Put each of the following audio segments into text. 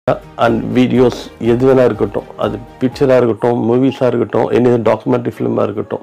and videos எது வேணா இருக்கட்டும் அது பிக்சராக இருக்கட்டும் மூவிஸாக இருக்கட்டும் எனி டாக்குமெண்ட்ரி ஃபிலிமாக இருக்கட்டும்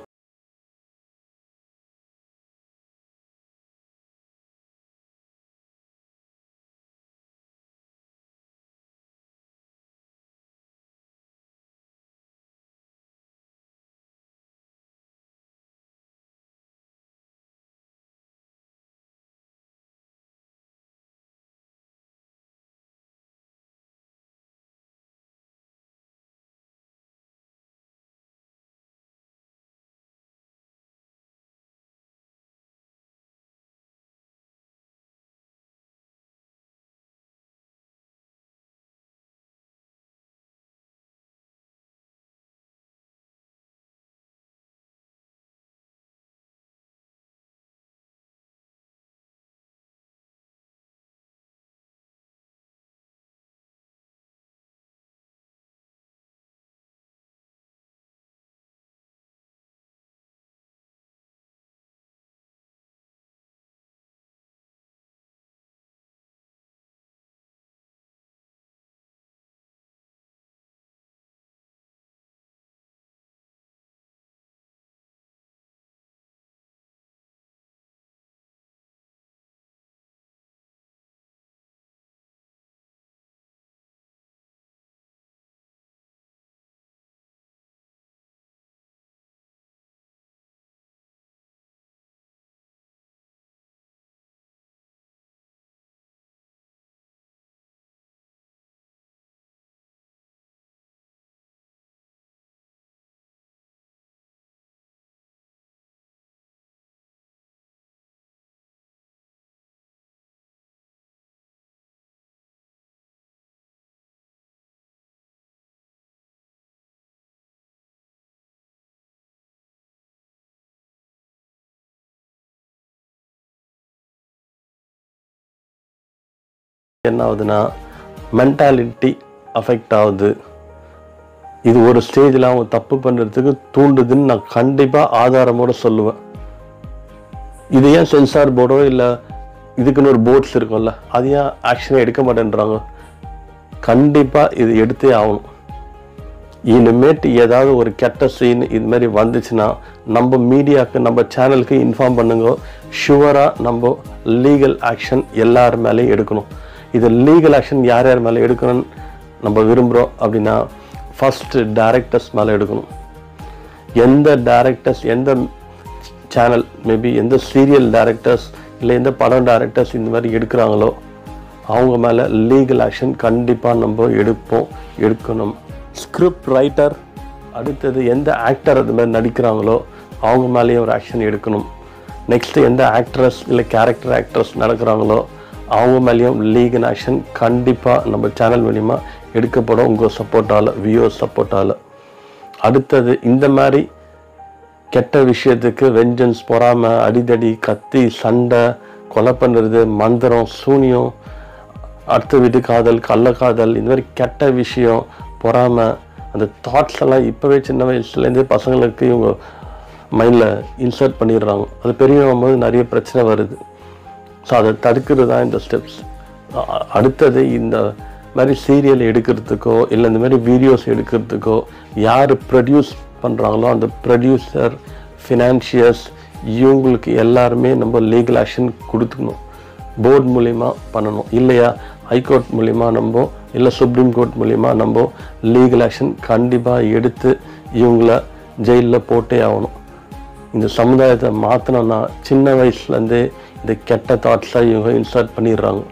என்ன ஆகுதுன்னா மென்டாலிட்டி அஃபெக்ட் ஆகுது இது ஒரு ஸ்டேஜில் அவங்க தப்பு பண்ணுறதுக்கு தூண்டுதுன்னு நான் கண்டிப்பாக ஆதாரமோட சொல்லுவேன் இது ஏன் சென்சார் போர்டோ இல்லை இதுக்குன்னு ஒரு போர்ட்ஸ் இருக்கும்ல அது ஏன் ஆக்ஷனே எடுக்க மாட்டேன்றாங்க கண்டிப்பாக இது எடுத்தே ஆகணும் இனிமேட்டு ஏதாவது ஒரு கெட்ட சீன் இது மாதிரி வந்துச்சுன்னா நம்ம மீடியாவுக்கு நம்ம சேனலுக்கு இன்ஃபார்ம் பண்ணுங்க ஷுவராக நம்ம லீகல் ஆக்ஷன் எல்லார் மேலேயும் எடுக்கணும் இது லீகல் ஆக்ஷன் யார் யார் மேலே எடுக்கணும்னு நம்ம விரும்புகிறோம் அப்படின்னா ஃபஸ்ட்டு டேரக்டர்ஸ் மேலே எடுக்கணும் எந்த டேரக்டர்ஸ் எந்த சேனல் மேபி எந்த சீரியல் டேரக்டர்ஸ் இல்லை எந்த படம் டேரக்டர்ஸ் இந்த மாதிரி எடுக்கிறாங்களோ அவங்க மேலே லீகல் ஆக்ஷன் கண்டிப்பாக நம்ம எடுப்போம் எடுக்கணும் ஸ்கிரிப்ட் ரைட்டர் அடுத்தது எந்த ஆக்டர் அது மாதிரி நடிக்கிறாங்களோ அவங்க மேலேயும் ஒரு ஆக்ஷன் எடுக்கணும் நெக்ஸ்ட்டு எந்த ஆக்ட்ரஸ் இல்லை கேரக்டர் ஆக்ட்ரஸ் நடக்கிறாங்களோ அவங்க மேலேயும் லீகல் ஆக்ஷன் கண்டிப்பாக நம்ம சேனல் மூலிமா எடுக்கப்படும் உங்கள் சப்போர்ட்டால் வியூ சப்போர்ட்டால் அடுத்தது இந்த மாதிரி கெட்ட விஷயத்துக்கு வெஞ்சன்ஸ் பொறாமை அடிதடி கத்தி சண்டை கொலை பண்ணுறது மந்திரம் சூனியம் அடுத்த வீட்டு காதல் கள்ளக்காதல் இந்த மாதிரி கெட்ட விஷயம் பொறாமை அந்த தாட்ஸ் எல்லாம் இப்போவே சின்ன வயசுலேருந்தே பசங்களுக்கு இவங்க மைண்டில் இன்சர்ட் பண்ணிடுறாங்க அது பெரியவங்க போது நிறைய பிரச்சனை வருது ஸோ அதை தடுக்கிறது தான் இந்த ஸ்டெப்ஸ் அடுத்தது இந்த மாதிரி சீரியல் எடுக்கிறதுக்கோ இல்லை இந்த மாதிரி வீடியோஸ் எடுக்கிறதுக்கோ யார் ப்ரொடியூஸ் பண்ணுறாங்களோ அந்த ப்ரொடியூசர் ஃபினான்ஷியர்ஸ் இவங்களுக்கு எல்லாருமே நம்ம லீகல் ஆக்ஷன் கொடுத்துக்கணும் போர்டு மூலிமா பண்ணணும் இல்லையா ஹைகோர்ட் மூலிமா நம்ம இல்லை சுப்ரீம் கோர்ட் மூலிமா நம்ம லீகல் ஆக்ஷன் கண்டிப்பாக எடுத்து இவங்கள ஜெயிலில் போட்டே ஆகணும் இந்த சமுதாயத்தை மாற்றணும்னா சின்ன வயசுலேருந்தே இந்த கெட்ட தாட்ஸாக இவங்க இன்ஸ்டார்ட் பண்ணிடுறாங்க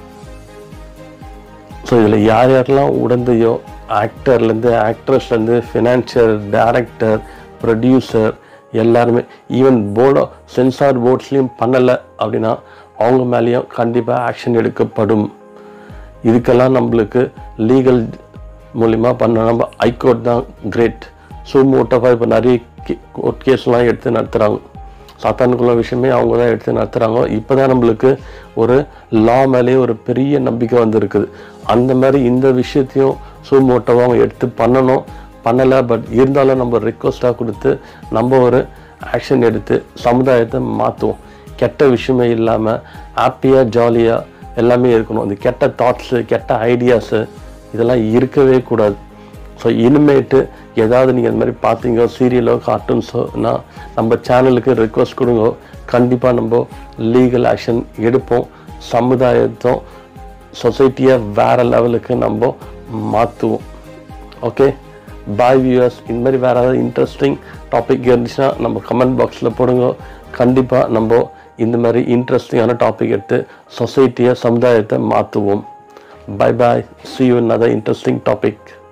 ஸோ இதில் யார் யாரெல்லாம் உடந்தையோ ஆக்டர்லேருந்து ஆக்ட்ரஸ்லேருந்து ஃபினான்ஷியல் டேரக்டர் ப்ரொடியூசர் எல்லாருமே ஈவன் போர்டோ சென்சார் போர்ட்ஸ்லேயும் பண்ணலை அப்படின்னா அவங்க மேலேயும் கண்டிப்பாக ஆக்ஷன் எடுக்கப்படும் இதுக்கெல்லாம் நம்மளுக்கு லீகல் மூலிமா பண்ண நம்ம ஹைகோர்ட் தான் கிரேட் சூமோட்டோவாக இப்போ நிறைய கோர்ட் கேஸ்லாம் எடுத்து நடத்துகிறாங்க சாத்தானுக்குள்ள விஷயமே அவங்க தான் எடுத்து நடத்துகிறாங்க இப்போ தான் நம்மளுக்கு ஒரு லா மேலேயே ஒரு பெரிய நம்பிக்கை வந்திருக்குது அந்த மாதிரி இந்த விஷயத்தையும் சூமோட்டோவாக அவங்க எடுத்து பண்ணணும் பண்ணலை பட் இருந்தாலும் நம்ம ரிக்வஸ்ட்டாக கொடுத்து நம்ம ஒரு ஆக்ஷன் எடுத்து சமுதாயத்தை மாற்றுவோம் கெட்ட விஷயமே இல்லாமல் ஹாப்பியாக ஜாலியாக எல்லாமே இருக்கணும் அந்த கெட்ட தாட்ஸு கெட்ட ஐடியாஸு இதெல்லாம் இருக்கவே கூடாது ஸோ இனிமேட்டு ஏதாவது நீங்கள் இந்த மாதிரி பார்த்தீங்க சீரியலோ கார்ட்டூன்ஸோனா நம்ம சேனலுக்கு ரெக்வஸ்ட் கொடுங்க கண்டிப்பாக நம்ம லீகல் ஆக்ஷன் எடுப்போம் சமுதாயத்தும் சொசைட்டியை வேற லெவலுக்கு நம்ம மாற்றுவோம் ஓகே பாய் வியூவர்ஸ் இந்த மாதிரி வேறு ஏதாவது இன்ட்ரெஸ்டிங் டாபிக் இருந்துச்சுன்னா நம்ம கமெண்ட் பாக்ஸில் போடுங்க கண்டிப்பாக நம்ம இந்த மாதிரி இன்ட்ரெஸ்டிங்கான டாபிக் எடுத்து சொசைட்டியை சமுதாயத்தை மாற்றுவோம் bye bye see you another interesting topic